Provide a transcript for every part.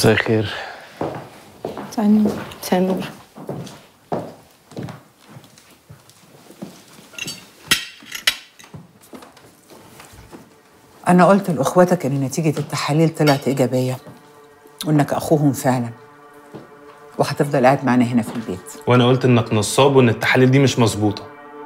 مساء الخير مساء النور مساء النور أنا قلت لأخواتك إن نتيجة التحاليل طلعت إيجابية وإنك أخوهم فعلا وهتفضل قاعد معانا هنا في البيت وانا قلت انك نصاب وان التحاليل دي مش مظبوطه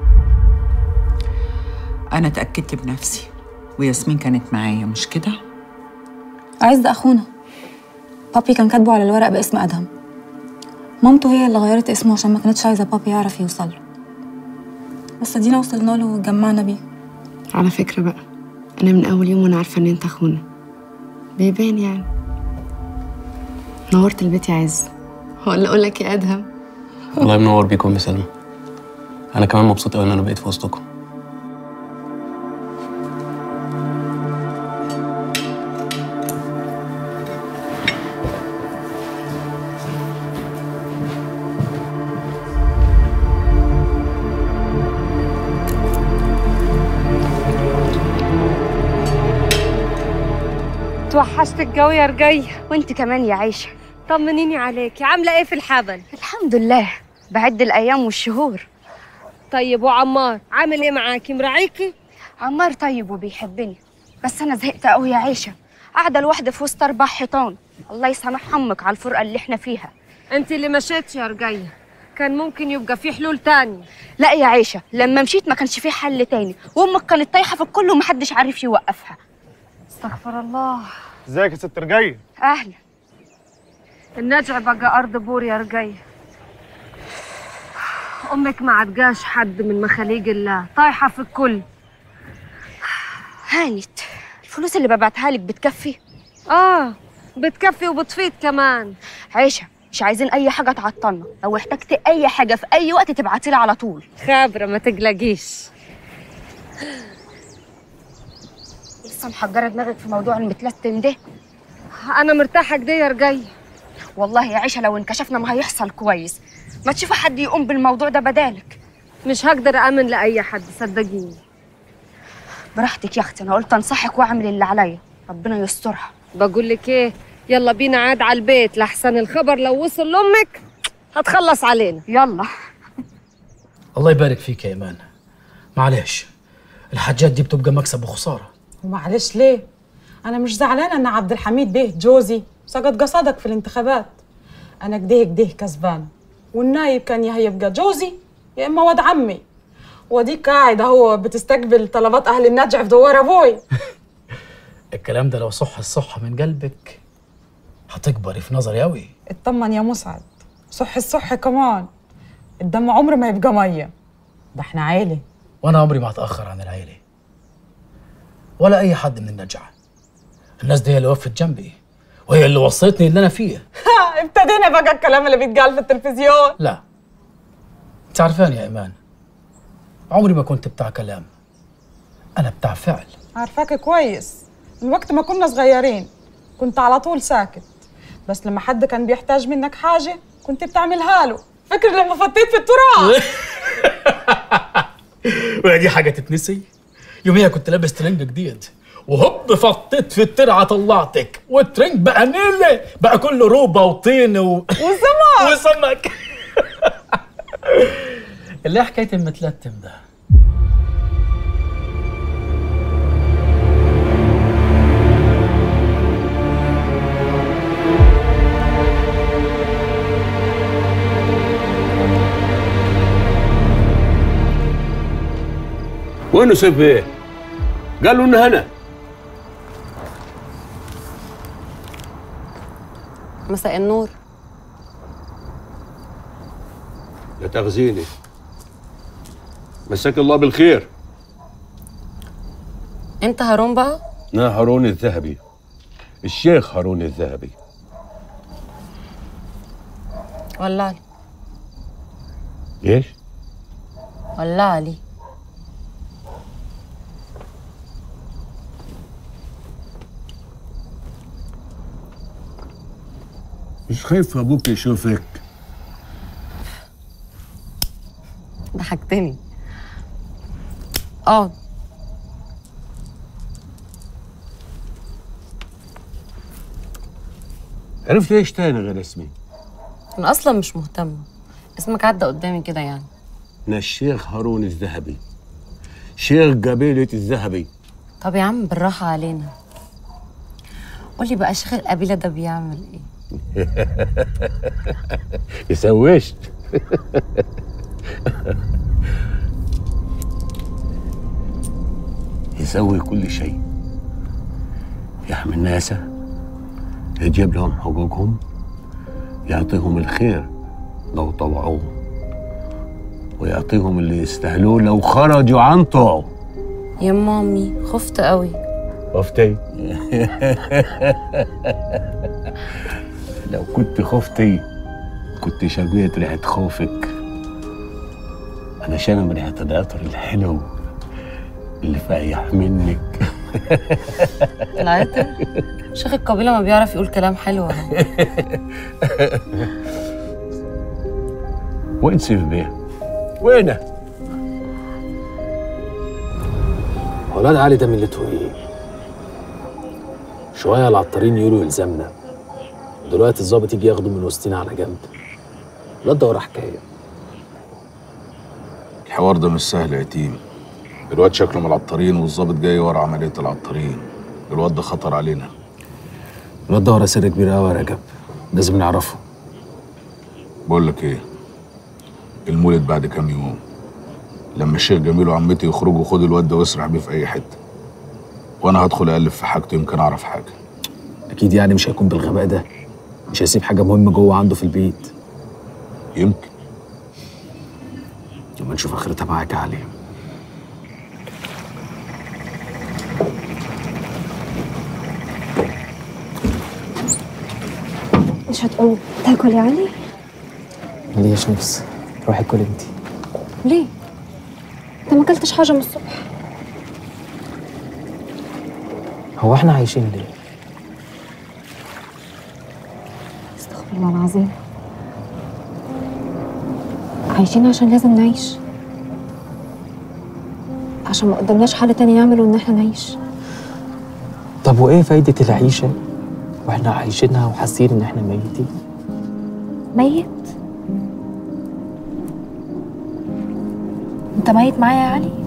أنا اتأكدت بنفسي وياسمين كانت معايا مش كده؟ عايز ده اخونا بابي كان كاتبه على الورق باسم ادهم مامته هي اللي غيرت اسمه عشان ما كانتش عايزه بابي يعرف يوصل له بس ادينا وصلنا له واتجمعنا بيه على فكرة بقى أنا من أول يوم وأنا عارفة إن أنت أخونا بيبان يعني نورت البيت يا عز ولا أقول لك يا أدهم الله ينور بيكم يا سلمى انا كمان مبسوط قوي ان انا بقيت في وسطكم توحشت الجو يا رجية وأنت كمان يا عيشة طمنيني عليكي عاملة ايه في الحبل الحمد لله بعد الأيام والشهور طيب وعمار عامل ايه معاكي مراعيكي عمار طيب وبيحبني بس أنا زهقت قوي يا عيشة قاعدة لوحدي في وسط أربع حيطان الله يسامح أمك على الفرقة اللي إحنا فيها انت اللي مشيتش يا رجية كان ممكن يبقى في حلول تانية لا يا عيشة لما مشيت ما كانش في حل تاني وأمك كانت طايحة في الكل ومحدش عارف يوقفها استغفر الله ازيك يا ست رجية أهلا النجع بقى أرض بور يا رجية أمك ما عدجاش حد من مخاليق الله طايحة في الكل هانت الفلوس اللي ببعتها لك بتكفي آه بتكفي وبتفيد كمان عيشة مش عايزين أي حاجة تعطلنا لو احتجت أي حاجة في أي وقت تبعتيلي على طول خابرة ما تقلقيش لسه محجرة دماغك في موضوع المتلتم ده أنا مرتاحة كده يا رجية والله يا عيشة لو انكشفنا ما هيحصل كويس ما تشوفي حد يقوم بالموضوع ده بدالك مش هقدر أأمن لأي حد صدقيني براحتك يا أختي أنا قلت أنصحك وأعمل اللي عليا ربنا يسترها بقول لك ايه يلا بينا عاد على البيت لحسن الخبر لو وصل لامك هتخلص علينا يلا الله يبارك فيك يا ايمان معلش الحاجات دي بتبقى مكسب وخساره ومعلش ليه؟ أنا مش زعلانة إن عبد الحميد بيه جوزي سقط قصدك في الانتخابات أنا كده كده كسبانة والنايب كان يا هيبقى جوزي يا إما واد عمي وديك قاعد أهو بتستقبل طلبات أهل النجع في دوار أبوي الكلام ده لو صح الصح من قلبك هتكبري في نظري قوي اطمن يا مسعد صح الصح كمان الدم عمره ما يبقى مية ده احنا عيلة وانا عمري ما هتاخر عن العيله ولا اي حد من النجعه الناس دي هي اللي وقفت جنبي وهي اللي وصلتني اللي انا فيه ابتدينا بقى الكلام اللي بيتقال في التلفزيون لا انت عارفاني يا ايمان عمري ما كنت بتاع كلام انا بتاع فعل عارفاك كويس من وقت ما كنا صغيرين كنت على طول ساكت بس لما حد كان بيحتاج منك حاجة كنت بتعملها له فاكر لما فتيت في التراب وهي دي حاجه تتنسي يوميها كنت لابس ترنج جديد وهوب فطيت في الترعه طلعتك والترنج بقى نيله بقى كله روبه وطين و... وسمك وسمك اللي حكايه المتلتم ده وينه سيف ايه؟ قالوا انه هنا مساء النور لا تغزيني مساك الله بالخير انت هارون بقى انا هارون الذهبي الشيخ هارون الذهبي ولع لي ايش؟ ولع لي مش خايف ابوك يشوفك ضحكتني اقعد عرفت ايش تاني غير اسمي انا اصلا مش مهتمه اسمك عدى قدامي كده يعني انا الشيخ هارون الذهبي شيخ قبيلة الذهبي طب يا عم بالراحه علينا قولي بقى شيخ القبيله ده بيعمل ايه يسويش يسوي كل شيء يحمي الناس يجيب لهم حقوقهم يعطيهم الخير لو طوعوه ويعطيهم اللي يستاهلوه لو خرجوا عن طوعه يا مامي خفت قوي خفتي لو كنت خفتي كنت شميت ريحة خوفك أنا شامم ريحة العطر الحلو اللي فايح منك العطر شيخ القبيله ما بيعرف يقول كلام حلو اهو وين سيف بيه؟ وينه؟ ولاد علي ده ملته ايه؟ شوية العطارين يقولوا يلزمنا دلوقتي الظابط يجي ياخده من وسطنا على جنب الواد ده وراه حكاية الحوار ده مش سهل يا يتيم الواد شكله من العطارين والظابط جاي ورا عملية العطارين الواد ده خطر علينا الواد ده وراه سر كبير قوي يا رجب لازم نعرفه بقول لك ايه المولد بعد كام يوم لما الشيخ جميل وعمتي يخرجوا خد الواد ده واسرع بيه في اي حته وانا هدخل اقلب في حاجته يمكن اعرف حاجه أكيد يعني مش هيكون بالغباء ده مش هيسيب حاجة مهمة جوه عنده في البيت يمكن لما نشوف آخرتها معاك يا علي مش هتقوم تاكل يا علي مليش نفس روحي كل انتي ليه انت ما اكلتش حاجه من الصبح هو احنا عايشين ليه؟ استغفر الله العظيم عايشين عشان لازم نعيش عشان ما قدامناش حل تاني نعمله ان احنا نعيش طب وايه فايدة العيشة واحنا عايشينها وحاسين ان احنا ميتين؟ ميت انت ميت معايا يا علي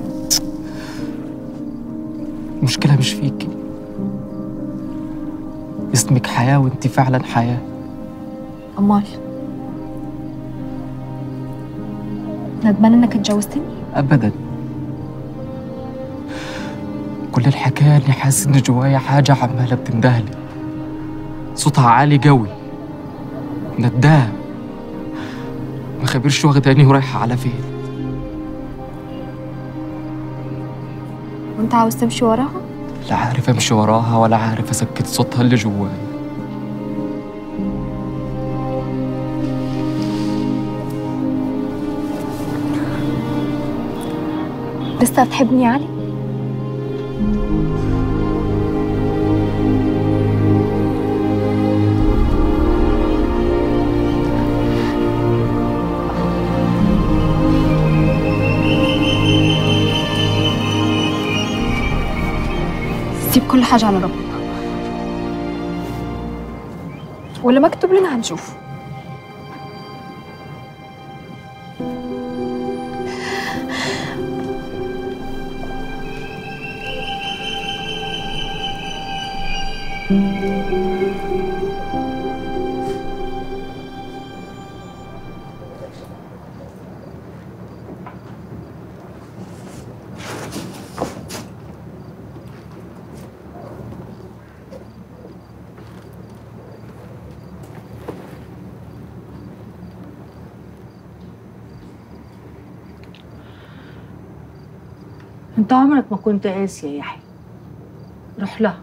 المشكلة مش فيكي اسمك حياة وانت فعلا حياة امال ندمان انك اتجوزتني ابدا كل الحكاية اني حاسس ان جوايا حاجة عمالة بتندهلي صوتها عالي قوي ندام ما خبرش واخداني ورايحة على فين وانت عاوز تمشي وراها لا عارف امشي وراها ولا عارف اسكت صوتها اللي جوايا لسه بتحبني يا علي سيب كل حاجة على ربنا واللي مكتوب لنا هنشوفه انت عمرك ما كنت قاسي يا يحيى روح لها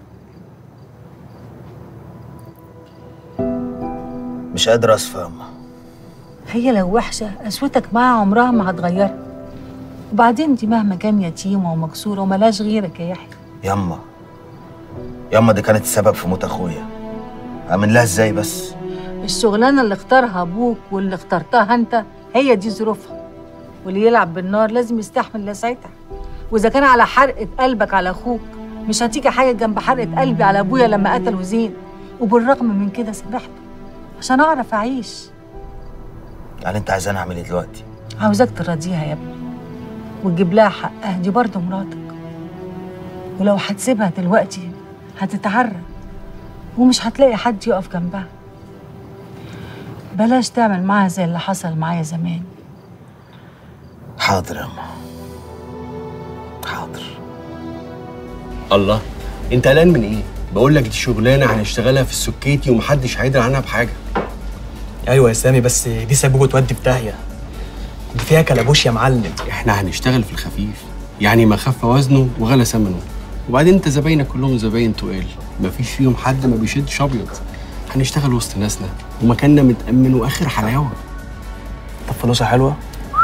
مش قادر اصفى يا اما هي لو وحشة قسوتك معاها عمرها ما هتغيرها وبعدين دي مهما كان يتيمة ومكسورة وملاش غيرك يا يحيى ياما ياما دي كانت السبب في موت اخويا اعمل لها ازاي بس الشغلانة اللي اختارها أبوك واللي اخترتها أنت هي دي ظروفها واللي يلعب بالنار لازم يستحمل لساعتها وإذا كان على حرقة قلبك على أخوك مش هتيجي حاجة جنب حرقة قلبي على أبويا لما قتلوا زين وبالرغم من كده سامحته عشان اعرف اعيش يعني انت عايزاني اعمل ايه دلوقتي عاوزاك تراضيها يا ابني وتجيب لها حقها دي برضه مراتك ولو هتسيبها دلوقتي هتتعرى ومش هتلاقي حد يقف جنبها بلاش تعمل معاها زي اللي حصل معايا زمان حاضر يا اما حاضر الله انت قلقان من ايه بقول لك دي شغلانه هنشتغلها في السكيتي ومحدش هيدري عنها بحاجه ايوه يا سامي بس دي سبوبه تودي في داهيه دي فيها كلبوش يا معلم احنا هنشتغل في الخفيف يعني ما خف وزنه وغلى ثمنه وبعدين انت زباينك كلهم زباين تقال مفيش فيهم حد ما بيشدش ابيض هنشتغل وسط ناسنا ومكاننا متامن واخر حلاوه طب فلوسها حلوه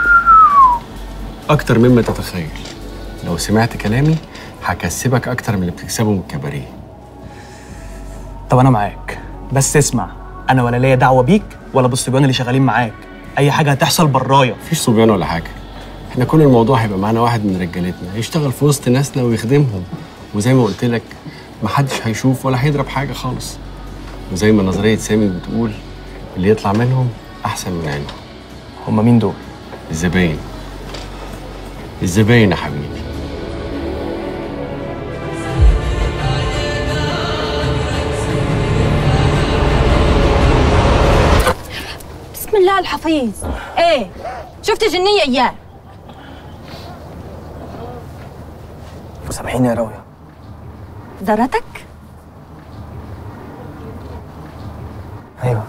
اكتر مما تتخيل لو سمعت كلامي هكسبك اكتر من اللي بتكسبه من الكباريه طب انا معاك بس اسمع انا ولا ليا دعوه بيك ولا بالصبيان اللي شغالين معاك اي حاجه هتحصل برايا مفيش صبيان ولا حاجه احنا كل الموضوع هيبقى معانا واحد من رجالتنا هيشتغل في وسط ناسنا ويخدمهم وزي ما قلت لك محدش هيشوف ولا هيضرب حاجه خالص وزي ما نظريه سامي بتقول اللي يطلع منهم احسن من عينه هما مين دول الزباين الزباين يا حبيبي بسم الله الحفيظ ايه شفت جنية اياه سامحيني يا راوية زرتك ايوه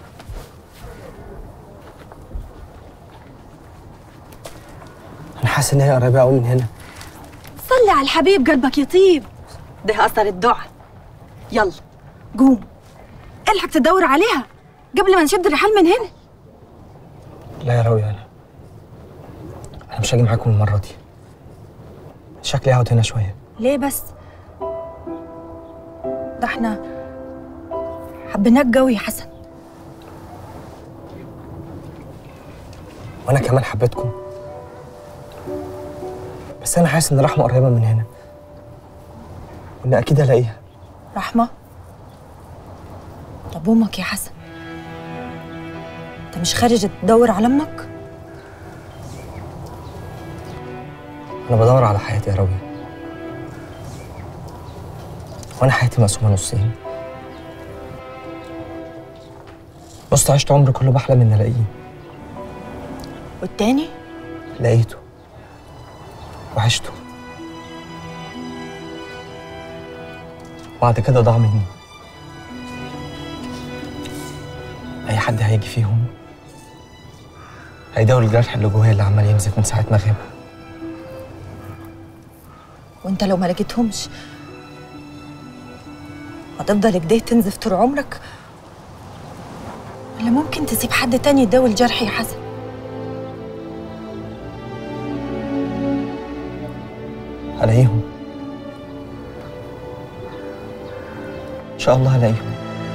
انا حاسس ان هي قريبه قوي من هنا صلي على الحبيب قلبك يطيب ده اثر الدعاء يلا قوم الحق تدور عليها قبل ما نشد الرحال من هنا لا يا راوية انا انا مش هاجي معاكم المره دي شكلي هقعد هنا شويه ليه بس ده احنا حبيناك قوي يا حسن وانا كمان حبيتكم بس انا حاسس ان رحمه قريبه من هنا وان اكيد هلاقيها رحمة طب امك يا حسن انت مش خارج تدور على امك انا بدور على حياتي يا راوية وانا حياتي مقسومه نصين بص عشت عمري كله بحلم ان الاقيه والتاني لقيته وعشته وبعد كده ضاع مني اي حد هيجي فيهم هيداوي الجرح اللي جوايا اللي عمال ينزف من ساعه ما غاب وانت لو ما لقيتهمش هتفضل كده تنزف طول عمرك ولا ممكن تسيب حد تاني يداوي الجرح يا حسن هلاقيهم ان شاء الله هلاقيهم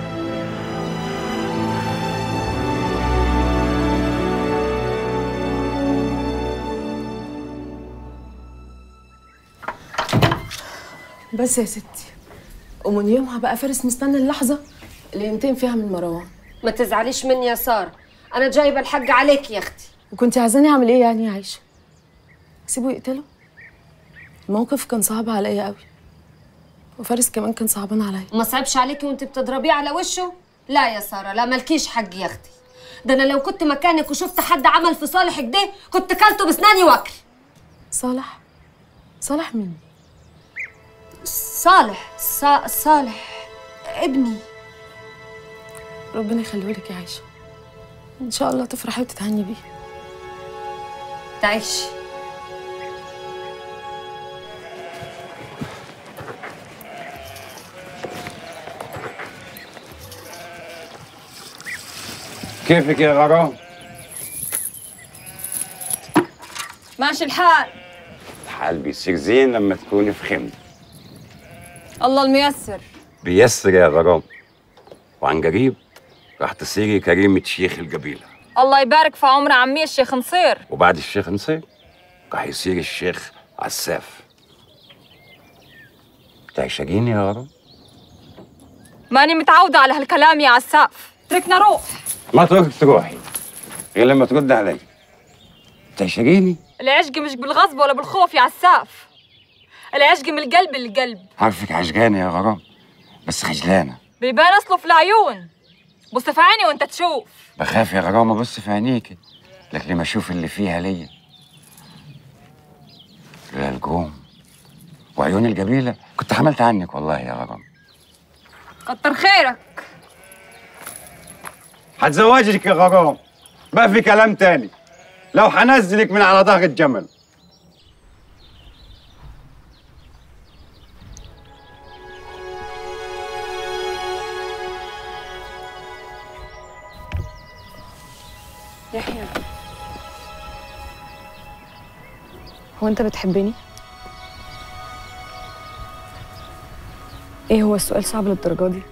بس يا ستي ومن يومها بقى فارس مستني اللحظة اللي ينتقم فيها من مروان ما تزعليش مني يا ساره انا جايبه الحق عليك يا اختي وكنت عايزاني اعمل ايه يعني يا عايشة؟ سيبه يقتله؟ الموقف كان صعب عليا قوي وفارس كمان كان صعبان عليا وما صعبش عليكي وانت بتضربيه على وشه لا يا ساره لا مالكيش حق يا اختي ده انا لو كنت مكانك وشفت حد عمل في صالح كده كنت كلته بسناني واكل صالح صالح مين؟ صالح صا... صالح ابني ربنا يخليه لك يا عايشة ان شاء الله تفرحي وتتهني بيه تعيش كيفك يا غرام؟ ماشي الحال الحال بيصير زين لما تكوني فخمت الله الميسر بيسر يا غرام وعن قريب راح تصيري كريمة شيخ القبيلة الله يبارك في عمر عمي الشيخ نصير وبعد الشيخ نصير راح يصير الشيخ عساف تعشقيني يا غرام؟ ماني متعودة على هالكلام يا عساف تركنا روح ما تروحك تروحي غير لما ترد علي تعشقيني العشق مش بالغصب ولا بالخوف يا عساف العشق من القلب للقلب عارفك عشقانة يا غرام بس خجلانة بيبان اصله في العيون بص في عيني وانت تشوف بخاف يا غرام ابص في عينيكي لك لما اشوف اللي فيها ليا لا الجوم وعيوني الجميلة كنت حملت عنك والله يا غرام كتر خيرك هتزوجك يا غرام ما في كلام تاني لو هنزلك من على ظهر الجمل يحيى هو انت بتحبني؟ ايه هو السؤال صعب للدرجة دي؟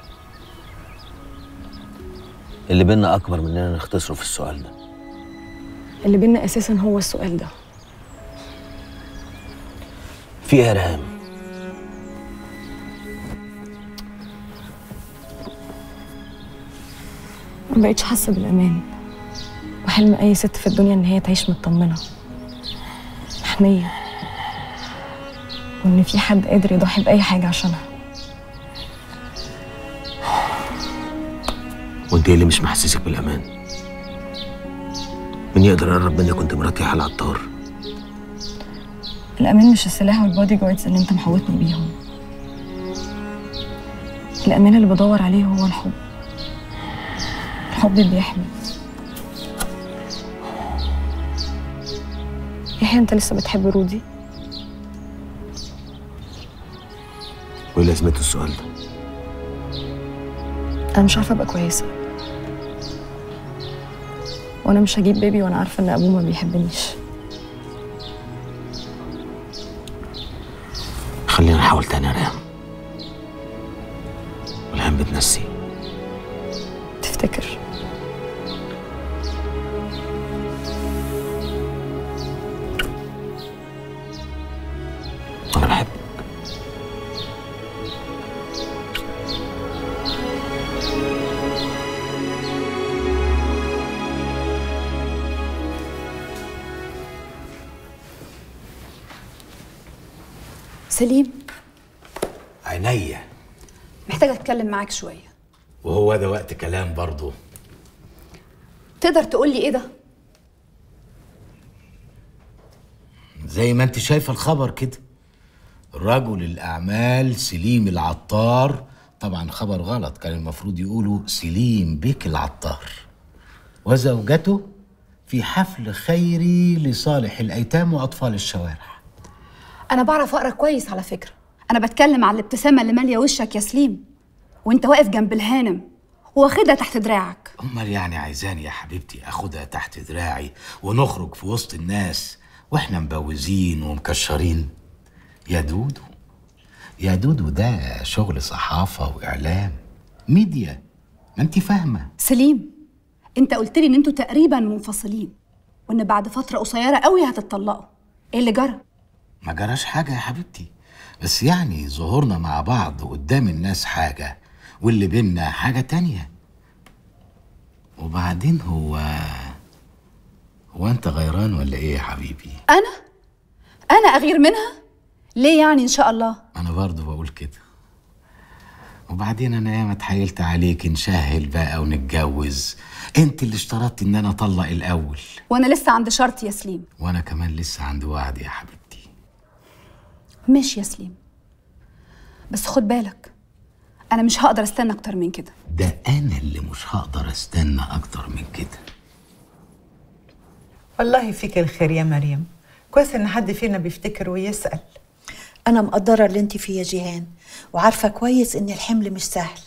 اللي بينا اكبر من اننا نختصره في السؤال ده اللي بينا اساسا هو السؤال ده في ايه يا ريهام ما بقتش حاسة بالأمان وحلم أي ست في الدنيا إن هي تعيش مطمنة محمية وإن في حد قادر يضحي بأي حاجة عشانها وانت ايه اللي مش محسسك بالامان مين يقدر يقرب منك وانت مراتي على العطار الأمان مش السلاح والبودي جاردز اللي أنت محوطني بيهم الأمان اللي بدور عليه هو الحب الحب اللي بيحمي يحيى أنت لسه بتحب رودي؟ وايه لازمته السؤال ده أنا مش عارفة أبقى كويسة وأنا مش هجيب بيبي وأنا عارفة إن أبوه ما بيحبنيش خلينا نحاول تاني يا ريهام والهام بتنسي تفتكر انا بحب سليم عينيا محتاجة أتكلم معاك شوية وهو ده وقت كلام برضه تقدر تقول لي إيه ده؟ زي ما انت شايفه الخبر كده رجل الاعمال سليم العطار طبعا خبر غلط كان المفروض يقولوا سليم بيك العطار وزوجته في حفل خيري لصالح الايتام واطفال الشوارع أنا بعرف أقرأ كويس على فكرة أنا بتكلم على الابتسامة اللي مالية وشك يا سليم وأنت واقف جنب الهانم واخدها تحت دراعك امال يعني عايزاني يا حبيبتي اخدها تحت دراعي ونخرج في وسط الناس واحنا مبوزين ومكشرين يا دودو يا دودو ده شغل صحافة وإعلام ميديا ما انت فاهمة سليم أنت قلت لي إن أنتوا تقريبا منفصلين وإن بعد فترة قصيرة قوي هتتطلقوا إيه اللي جرى؟ ما جراش حاجة يا حبيبتي بس يعني ظهورنا مع بعض قدام الناس حاجة واللي بينا حاجة تانية وبعدين هو هو انت غيران ولا ايه يا حبيبي أنا؟ أنا أغير منها؟ ليه يعني إن شاء الله؟ انا برضه بقول كده وبعدين انا ياما اتحايلت عليك نشهل بقى ونتجوز انت اللي اشترطت ان انا اطلق الاول وأنا لسه عند شرط يا سليم وانا كمان لسه عندي وعد يا حبيبي ماشي يا سليم بس خد بالك أنا مش هقدر أستنى أكتر من كده ده انا اللي مش هقدر استنى اكتر من كده والله فيك الخير يا مريم كويس ان حد فينا بيفتكر ويسأل أنا مقدرة اللي أنت فيه يا جيهان وعارفة كويس إن الحمل مش سهل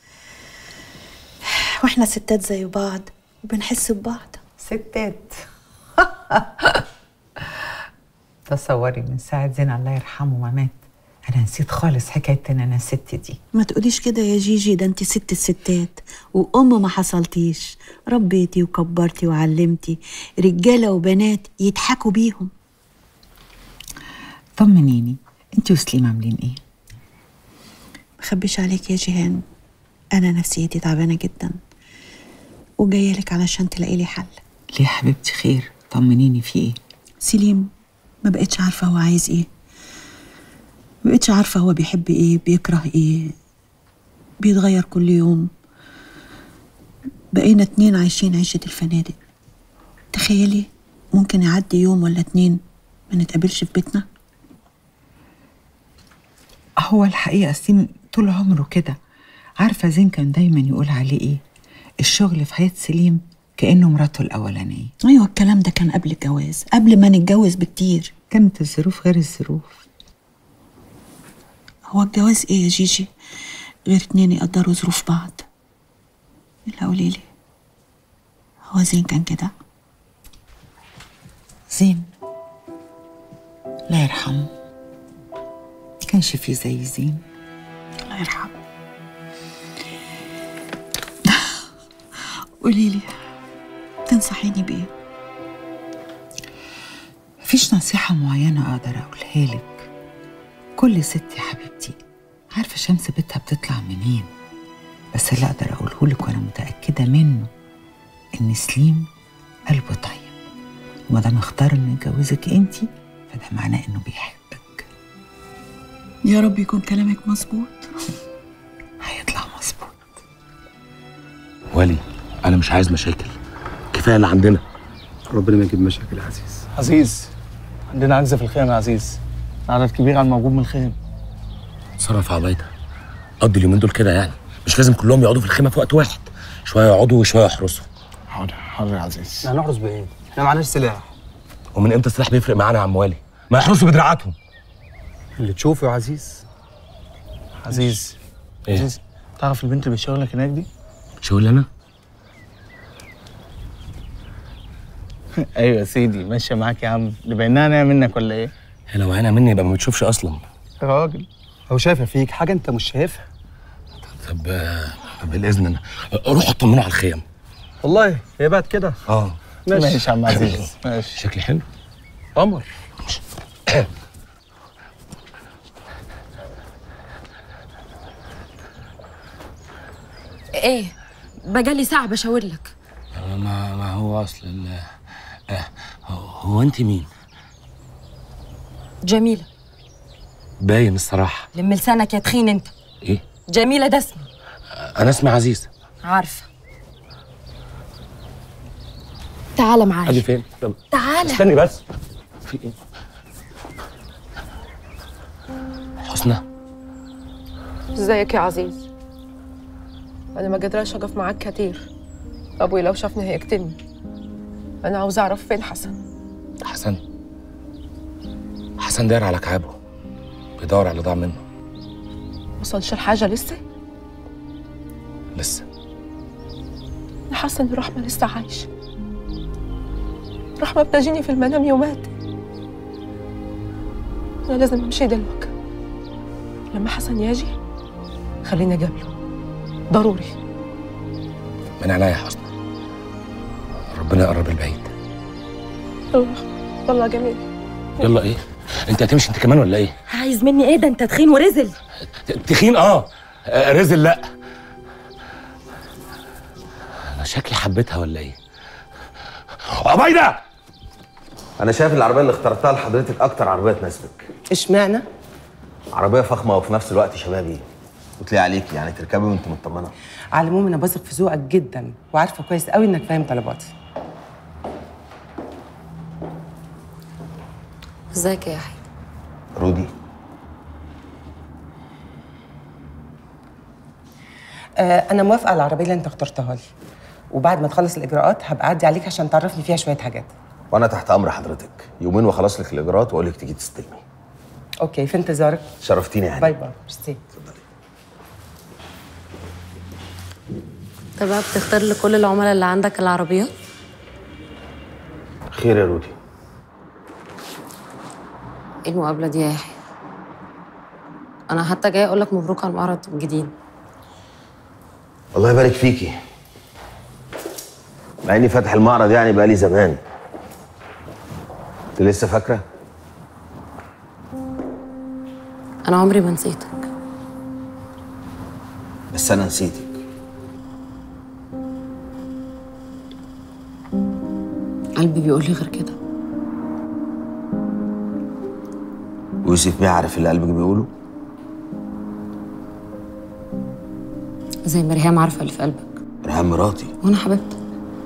وإحنا ستات زي بعض وبنحس ببعض ستات تصوري من ساعة زين الله يرحمه ما مات أنا نسيت خالص حكاية إن أنا ست دي ما تقوليش كده يا جيجي ده أنت ست الستات وأم ما حصلتيش ربيتي وكبرتي وعلمتي رجالة وبنات يضحكوا بيهم طمنيني أنت وسليم عاملين إيه؟ مخبيش عليك يا جيهان انا نفسيتي تعبانه جدا وجايه لك علشان تلاقي لي حل ليه يا حبيبتي خير طمنيني في ايه سليم ما بقتش عارفه هو عايز ايه ما بقتش عارفه هو بيحب ايه بيكره ايه بيتغير كل يوم بقينا اتنين عايشين عيشة الفنادق تخيلي ممكن يعدي يوم ولا اتنين ما نتقابلش في بيتنا هو الحقيقة سيم طول عمره كده عارفة زين كان دايما يقول عليه ايه الشغل في حياة سليم كأنه مراته الأولانية ايوه الكلام ده كان قبل الجواز قبل ما نتجوز بكتير كانت الظروف غير الظروف هو الجواز ايه يا جيجي غير اتنين يقدروا ظروف بعض لا قوليلي هو زين كان كده زين الله يرحمه كانش في زي زين الله يرحمه قوليلي تنصحيني بايه مفيش نصيحة معينة أقدر أقولها لك كل ست يا حبيبتي عارفة شمس بيتها بتطلع منين بس اللي أقدر أقوله لك وأنا متأكدة منه إن سليم قلبه طيب وما دام اختار إنه يتجوزك أنتي فده معناه إنه بيحبك يا رب يكون كلامك مظبوط هيطلع مظبوط ولي انا مش عايز مشاكل كفايه اللي عندنا ربنا ما يجيب مشاكل يا عزيز عزيز عندنا عجز في الخيم يا عزيز عدد كبير على الموجود من الخيم صرف عبايده قضي اليومين دول كده يعني مش لازم كلهم يقعدوا في الخيمه في وقت واحد شويه يقعدوا وشويه يحرسوا حاضر حاضر يا عزيز هنحرس بايه؟ احنا معناش سلاح ومن امتى السلاح بيفرق معانا يا عم والي ما يحرسوا بدراعاتهم اللي تشوفه يا عزيز عزيز إيه؟ عزيز تعرف البنت اللي بتشتغلك هناك دي؟ شغل انا ايوه يا سيدي ماشيه معاك يا عم اللي بينها انا منك ولا ايه؟ هي لو عينها مني يبقى ما بتشوفش اصلا يا راجل هو شايفه فيك حاجه انت مش شايفها طب آه، بالاذن انا روح اطمنوا على الخيم والله هي بقت كده اه ماشي ماشي يا عم عزيز ماشي شكلي حلو قمر ايه بقالي ساعة بشاور لك ما ما هو اصل ال- آه، هو انت مين؟ جميلة باين الصراحه لم لسانك يا تخين انت ايه؟ جميلة ده اسمي انا اسمي عزيز عارفة تعال معايا ادي فين؟ طب تعال استني بس في ايه؟ حسنى ازيك يا عزيز انا ما قادراش اقف معاك كتير ابوي لو شافني هيقتلني انا عاوز اعرف فين حسن حسن حسن داير على كعابه بيدور على اللي ضاع منه وصلش الحاجة لسه لسه أنا حاسة إن رحمة لسه عايشة رحمة بتجيني في المنام يومات أنا لازم أمشي دلوقتي لما حسن يجي خليني أقابله ضروري من عينيا يا حسنى ربنا يقرب البعيد يلا يلا جميل يلا ايه؟ انت هتمشي انت كمان ولا ايه؟ عايز مني ايه ده انت تخين ورزل تخين اه آه، رزل لا انا شكلي حبيتها ولا ايه؟ عبيده انا شايف العربيه اللي اخترتها لحضرتك اكتر عربيه تناسبك اشمعنى؟ عربيه فخمه وفي نفس الوقت شبابي وتليق عليكي يعني تركبي وانت مطمنه على العموم انا بثق في ذوقك جدا وعارفه كويس قوي انك فاهم طلباتي ازيك يا يحيى رودي آه انا موافقه على العربيه اللي انت اخترتها لي وبعد ما تخلص الاجراءات هبقى اعدي عليك عشان تعرفني فيها شويه حاجات وانا تحت امر حضرتك يومين واخلص لك الاجراءات واقول لك تيجي تستلمي اوكي في انتظارك شرفتيني يا هاني باي باي ميرسي انت بقى بتختار لكل العملاء اللي عندك العربيات خير يا رودي ايه المقابله دي يا يحيى انا حتى جايه اقول لك مبروك على المعرض الجديد الله يبارك فيكي مع اني فاتح المعرض يعني بقالي زمان انت لسه فاكره انا عمري ما نسيتك بس انا نسيتك قلبي بيقول لي غير كده ويوسف بيه عارف اللي قلبك بيقوله زي ما ريهام عارفه اللي في قلبك ريهام مراتي وانا حبيبتك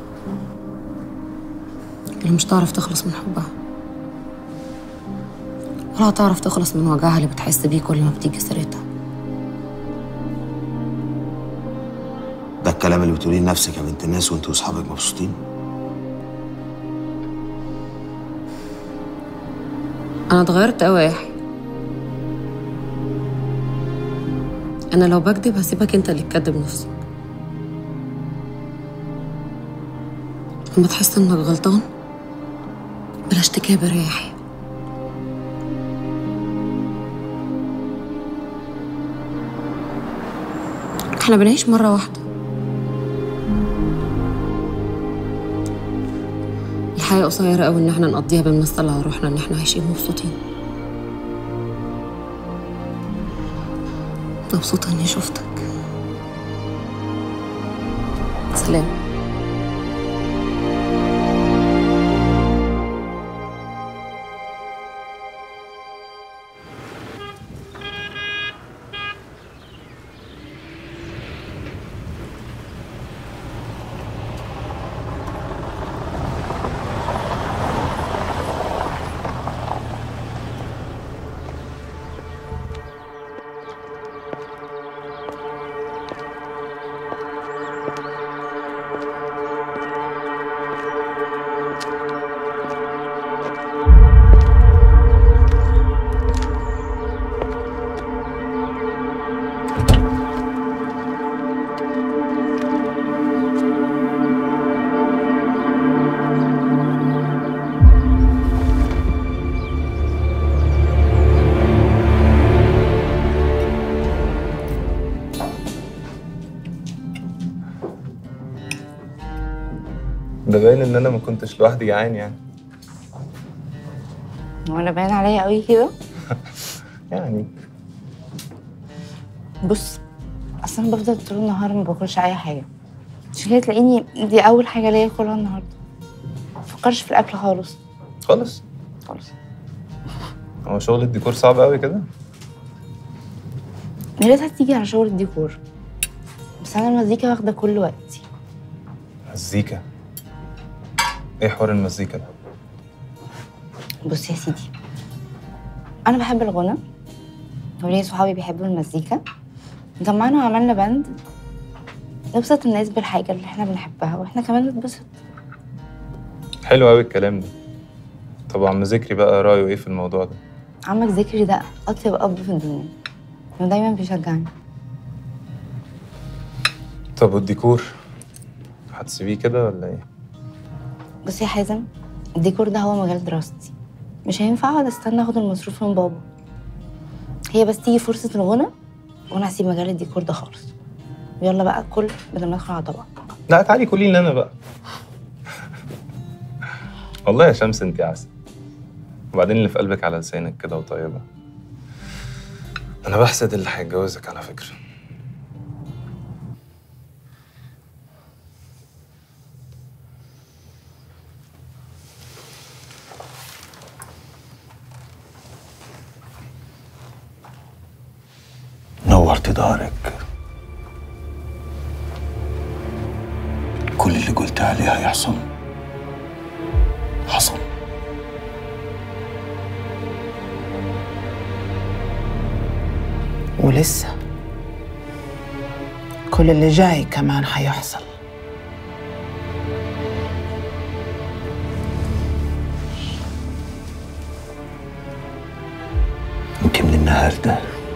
اللي مش تعرف تخلص من حبها ولا هتعرف تخلص من وجعها اللي بتحس بيه كل ما بتيجي سيرتها ده الكلام اللي بتقوليه لنفسك يا بنت الناس وانت واصحابك مبسوطين انا اتغيرت قوي يا يحيى انا لو بكذب هسيبك انت اللي تكذب نفسك لما تحس انك غلطان بلاش تكابر يا يحيى احنا بنعيش مرة واحدة الحياة قصيرة قوي ان احنا نقضيها بنمثل على روحنا ان احنا عايشين مبسوطين مبسوطة اني شفتك سلام ده باين ان انا ما كنتش لوحدي جعان يعني وانا باين عليا قوي كده يعني بص اصلا أنا بفضل طول النهار ما باكلش اي حاجه عشان كده تلاقيني دي اول حاجه ليا اكلها النهارده مفكرش في الاكل خالص خالص خالص هو شغل الديكور صعب قوي كده يا ريتها تيجي على شغل الديكور بس انا المزيكا واخده كل وقتي مزيكا ايه حوار المزيكا ده بص يا سيدي انا بحب الغنى وليا صحابي بيحبوا المزيكا جمعنا وعملنا باند نبسط الناس بالحاجة اللي احنا بنحبها واحنا كمان نتبسط حلو قوي الكلام ده طب عم ذكري بقى رايه ايه في الموضوع ده عمك ذكري ده أطيب أب في الدنيا ودايما بيشجعني طب والديكور هتسيبيه كده ولا ايه بص يا حازم الديكور ده هو مجال دراستي مش هينفع اقعد استنى اخد المصروف من بابا هي بس تيجي فرصة الغنى وانا هسيب مجال الديكور ده خالص يلا بقى كل بدل ما ادخل على طبق لا تعالي كلي لي انا بقى والله يا شمس انت عسل وبعدين اللي في قلبك على لسانك كده وطيبة انا بحسد اللي هيتجوزك على فكرة نورت دارك كل اللي قلت عليه هيحصل حصل ولسه كل اللي جاي كمان هيحصل يمكن من النهارده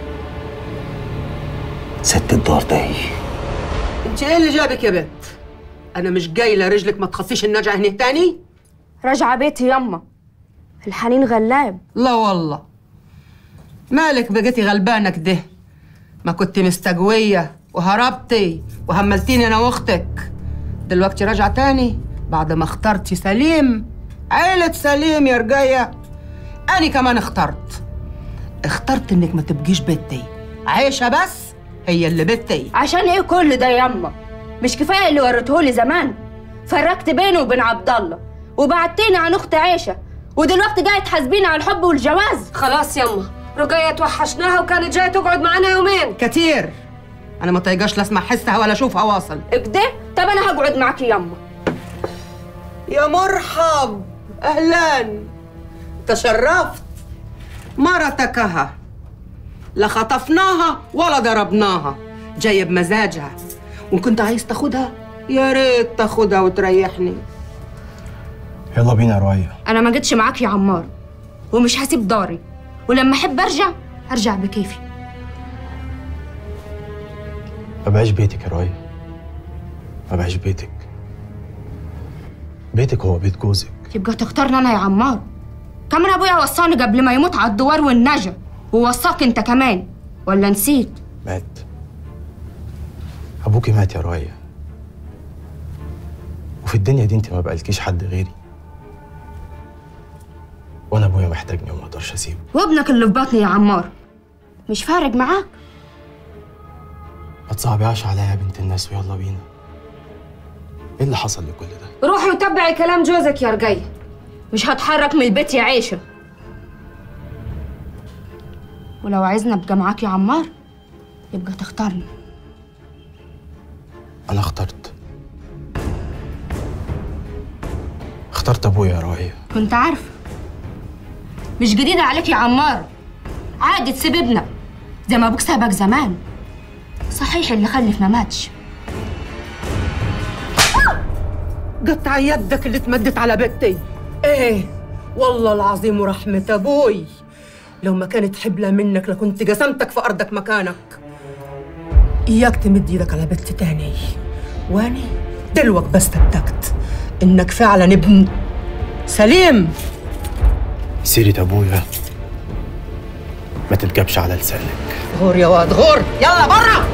ست الدار ده هي انت ايه اللي جابك يا بنت؟ انا مش جايله رجلك ما تخصيش النجع هنا تاني؟ راجعة بيتي يما الحنين غلاب لا والله مالك بقيتي غلبانه كده؟ ما كنت مستجويه وهربتي وهملتيني انا واختك دلوقتي راجعه تاني بعد ما اخترتي سليم عيلة سليم يا رجاية أنا كمان اخترت اخترت إنك ما تبقيش بنتي عيشة بس هي اللي بنتي عشان ايه كل ده يما مش كفايه اللي وريتهولي زمان فرقت بينه وبين عبد الله وبعدتيني عن اخت عيشه ودلوقتي جاي تحاسبيني على الحب والجواز خلاص يما رقية توحشناها وكانت جاية تقعد معانا يومين كتير انا ما طايقاش لا اسمع حسها ولا اشوفها واصل كده طب انا هقعد معاكي يما يا مرحب اهلا تشرفت مرتك ها لا خطفناها ولا ضربناها جايه بمزاجها وان كنت عايز تاخدها يا ريت تاخدها وتريحني يلا بينا يا رؤية انا ما جيتش معاك يا عمار ومش هسيب داري ولما احب ارجع هرجع بكيفي ما بقاش بيتك يا رؤية ما بقاش بيتك بيتك هو بيت جوزك يبقى تختارني انا يا عمار كمان ابويا وصاني قبل ما يموت على الدوار والنجا ووصاك انت كمان ولا نسيت مات ابوكي مات يا رؤية وفي الدنيا دي انت ما بقالكيش حد غيري وانا ابويا محتاجني وما اقدرش اسيبه وابنك اللي في بطني يا عمار مش فارق معاك ما تصعبيهاش عليا يا بنت الناس ويلا بينا ايه اللي حصل لكل ده روحي وتبعي كلام جوزك يا رجية مش هتحرك من البيت يا عيشة ولو عايزني ابقى معاك يا عمار يبقى تختارني انا اخترت اخترت ابويا يا رؤية كنت عارفة مش جديدة عليك يا عمار عادي تسيب ابنك زي ما ابوك سابك زمان صحيح اللي خلف ما ماتش قطع يدك اللي تمدت على بنتي ايه والله العظيم ورحمة ابوي لو ما كانت حبلة منك لكنت قسمتك في ارضك مكانك اياك تمد ايدك على بنت تاني واني دلوك بس صدقت انك فعلا ابن سليم سيرة ابويا ما تتجابش على لسانك غور يا واد غور يلا برا